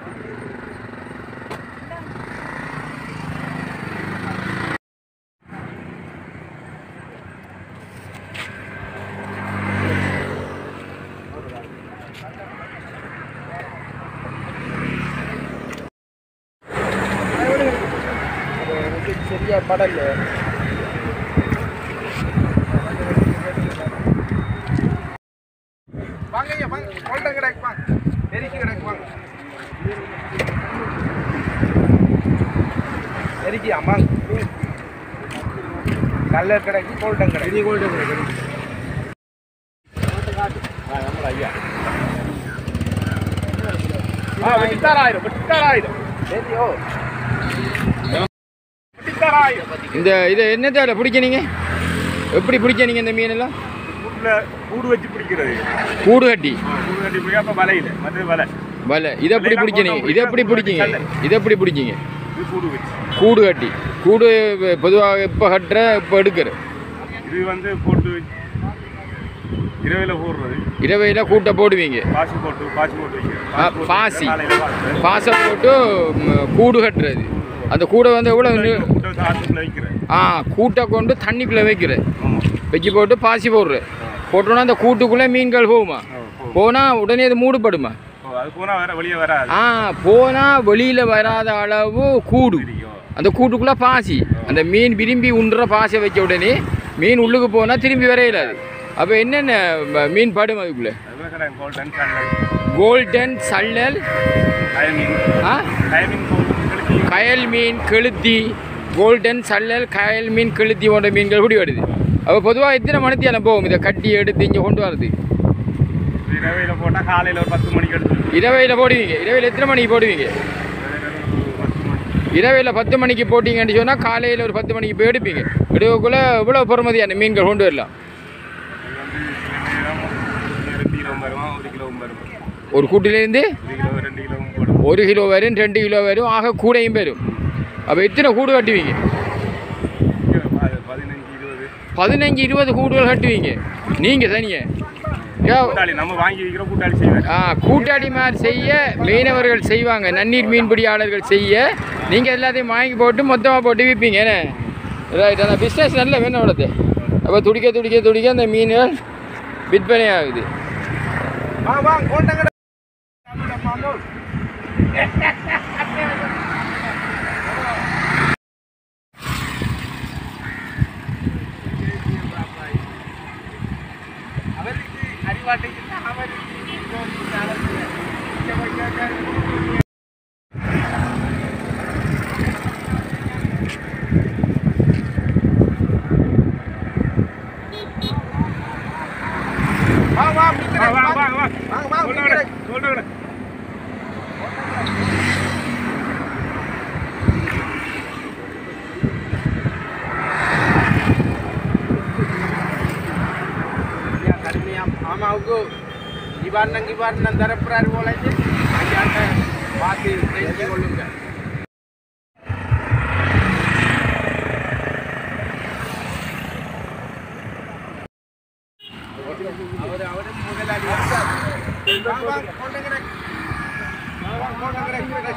சரியா படல வாங்க ஐயா வாங்க கொண்ட கடைக்கு வாங்க நெருக்கி கடைக்கு வாங்க நெருக்கி அம்மாங்க நல்ல கடைக்கு கோல்டன் கடை இது கோல்டன் கடை ஐயா ஆ வெட்டித்தாராயிரம் வெட்டித்தாராயிரம் சரியோ வெட்டித்தாராயிரம் இந்த இதை என்னத்தால பிடிக்க எப்படி பிடிக்க நீங்க இந்த மீனெல்லாம் கூட்டுல கூடு வச்சு பிடிக்கிறது கூடு கட்டி கூடு கட்டி பிடிக்க அப்ப வலையில மற்ற வலை வலை இதை எப்படி பிடிக்க இதை எப்படி பிடிச்சிங்க இதை எப்படி பிடிச்சிங்க இது கூடு வச்சு கூடு கட்டி கூடு பொதுவாக இப்போ கட்டுற இப்போ எடுக்கிற இது வந்து போட்டு இரவில போடுறது இரவையில் கூட்டை போடுவீங்க பாசி போட்டு பாசி போட்டு வைக்கிறது ஆ, போட்டு பாசி. காலையில பாசி. பாசை போட்டு ம், கூடு கட்டுறது அந்த கூடை வந்து எவ்வளோ நி- கூட்டை வந்து ஆற்றுக்குள்ள வைக்கிறேன் ஆ கூட்டை கொண்டு தண்ணிக்குள்ளே வைக்கிற ஆமா வச்சு போட்டு பாசி போடுற போட்டோன்னா அந்த கூட்டுக்குள்ளே மீன்கள் போகுமா ஆ, போ. போனால் உடனே அது மூடுபடுமா ஓ, அது போனா வேற வெளியே வராது ஆ போனால் வெளியில் வராத அளவு கூடு தெரியும் அந்த கூட்டுக்குள்ளே பாசி அந்த மீன் விரும்பி உண்ற பாசை வச்ச உடனே மீன் உள்ளுக்கு போனால் திரும்பி வரையிலாது அப்போ என்னென்ன ம- மீன் படும் அதுக்குள்ளே அதுவே கடை கோல்டன் கண்ணல் கோல்டன் சல்லல் டைமிங் ஆ டைமிங் போட்டு கழிச்சு கயல் மீன் கெளுத்தி கோல்டன் சல்லல் கயல் மீன் கெளுத்தி போன்ற மீன்கள் கூடி வருது அப்போ பொதுவாக எத்தனை மணித்தியாலம் போகும் இதை கட்டி எடுத்து இங்கே கொண்டு வரது இரவையில போட்டா காலையில ஒரு பத்து மணிக்கு எடுத்து இரவையில் போடுவீங்க இரவையில் எத்தனை மணிக்கு போடுவீங்க பத்து மணி இரவையில் பத்து மணிக்கு போட்டிங்கன்னு சொன்னால் காலையில் ஒரு பத்து மணிக்கு போய் எடுப்பீங்க எடுக்கக்குள்ளே இவ்வளோ பொறுமதியான மீன்கள் கொண்டு வரலாம் இது வந்து சில நேரம் ரெண்டு கிலோ வருமா ஒரு கிலோ வரும் ஒரு கூட்டிலேருந்து ஒரு கிலோ ரெண்டு கிலோவும் போடும் ஒரு கிலோ வரும் ரெண்டு கிலோ வரும் ஆக கூடையும் வரும் அப்போ எத்தனை கூடு கட்டுவீங்க அது பதினஞ்சு இருபது பதினஞ்சு இருபது கூடுகள் கட்டுவீங்க நீங்கள் தனியே யா கூட்டாளி நம்ம வாங்கி வைக்கிற கூட்டாளி செய்வேன் ஆ கூட்டாளி மாதிரி செய்ய மீனவர்கள் செய்வாங்க நன்னீர் மீன்பிடியாளர்கள் செய்ய நீங்கள் எல்லாத்தையும் வாங்கி போட்டு மொத்தமாக போட்டு விற்பீங்க என்ன ரைட் அந்த பிஸ்னஸ் நல்ல வேணோடது அப்போ துடிக்க துடிக்க துடிக்க அந்த மீன்கள் விற்பனை ஆகுது வாங்க வாங்க கோல்டன் கடை மாமோ அவருக்கு அறிவாட்டைக்கு அவருக்கு வா வா வா வா வா வா வாங்க வாங்க சொல்லுங்க மீன் கடை. சொல்லுங்க கடுமையா மாமாவுக்கு நிவாரணம் நிவாரணம் தரப்புறாரு போல ஐயாட்ட பார்த்து பேசிக் கொள்ளுங்க அவர் அவர் முதலாளி வாங்க, வாங்க, கொண்டு கடை. வாங்க, வாங்க, கொண்டு கடை, கடை.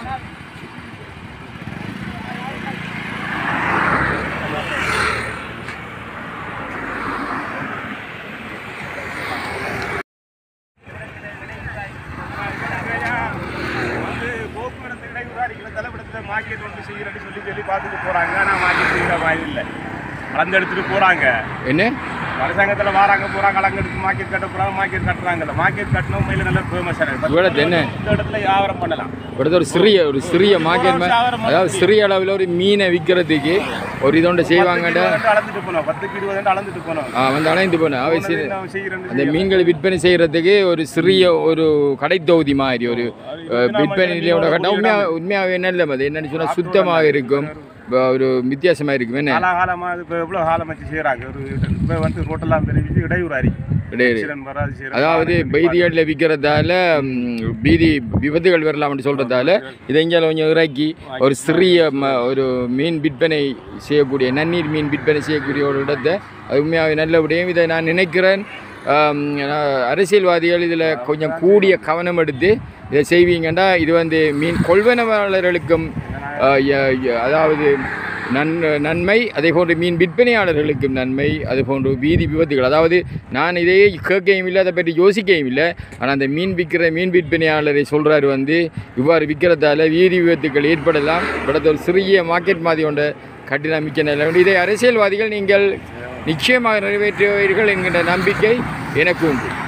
வந்து போக்குவரத்து இடையூறு அடிக்கிற தலைப்படத்தில் மார்க்கெட் ஒன்று செய்கிறேன்னு சொல்லி சொல்லி பார்த்துட்டு போகிறாங்க ஆனால் மார்க்கெட் செய்கிற மாதிரி இல்லை கலந்து எடுத்துட்டு போகிறாங்க என்ன அரசாங்கத்தில் வராங்க போகிறாங்க அலங்க எடுத்து மார்க்கெட் கட்ட போகிறாங்க மார்க்கெட் கட்டுறாங்கல்ல மார்க்கெட் கட்டின உண்மையில நல்ல ஃபேமஸ் இவ்வளவு என்ன? இந்த இடத்துல வியாபாரம் பண்ணலாம் இவ்வளோ ஒரு சிறிய ஒரு சிறிய மார்க்கெட் அதாவது சிறிய அளவில் ஒரு மீனை விற்கிறதுக்கு ஒரு இதோண்ட செய்வாங்கடா பத்துக்கு இருபது அளந்துட்டு போனோம் பத்துக்கு இருபது அளந்துட்டு போனோம் ஆ வந்து அணைந்து போனேன் அவை சிறு நான் செய்கிறேன்னு அந்த மீன்கள் விற்பனை செய்கிறதுக்கு ஒரு சிறிய ஒரு கடை தொகுதி மாதிரி ஒரு அஹ், விற்பனை நிலையோட கட்ட உண்மையாக உண்மையாகவே நல்ல அது என்னன்னு சொன்னால் சுத்தமாக இருக்கும் ப- ஒரு வித்தியாசமாக இருக்கும் என்ன காலாகாலமாக அது இப்போ எவ்வளோ காலம் வச்சு செய்கிறாங்க ஒரு இப்போ வந்து ரோட்டெல்லாம் தெரிவிச்சு இடையூறு அறிக்கை இடையூறு. ஆக்சிடென்ட் வராது செய்யறது. அதாவது பீதிகளில் விற்கிறதால ம், பீதி விபத்துகள் வரலாம்னு சொல்கிறதால இதை இங்கே கொஞ்சம் இறக்கி ஒரு சிறிய ம ஒரு மீன் விற்பனை செய்யக்கூடிய நன்னீர் மீன் விற்பனை செய்யக்கூடிய ஒரு இடத்தை அது உண்மையாக நல்லபடியும் இதை நான் நினைக்கிறேன் ஆம், அஹ், அரசியல்வாதிகள் இதில் கொஞ்சம் கூடிய கவனம் எடுத்து இதை செய்வீங்கன்னா இது வந்து மீன் கொள்வனவாளர்களுக்கும் அஹ், ய- ய- அதாவது நன் நன்மை அதே போன்று மீன் விற்பனையாளர்களுக்கும் நன்மை அது போன்று வீதி விபத்துகள் அதாவது நான் இதையே கேட்கவும் இல்லை அதை பற்றி யோசிக்கவும் இல்லை ஆனால் அந்த மீன் விற்கிற மீன் விற்பனையாளரை சொல்கிறாரு வந்து இவ்வாறு விற்கிறதால வீதி விபத்துக்கள் ஏற்படலாம் படத்தை ஒரு சிறிய மார்க்கெட் மாதிரி ஒன்றை கட்டின மிக்க நிலை உண்டு. இதை அரசியல்வாதிகள் நீங்கள் நிச்சயமாக நிறைவேற்றுவீர்கள் என்கின்ற நம்பிக்கை எனக்கு உண்டு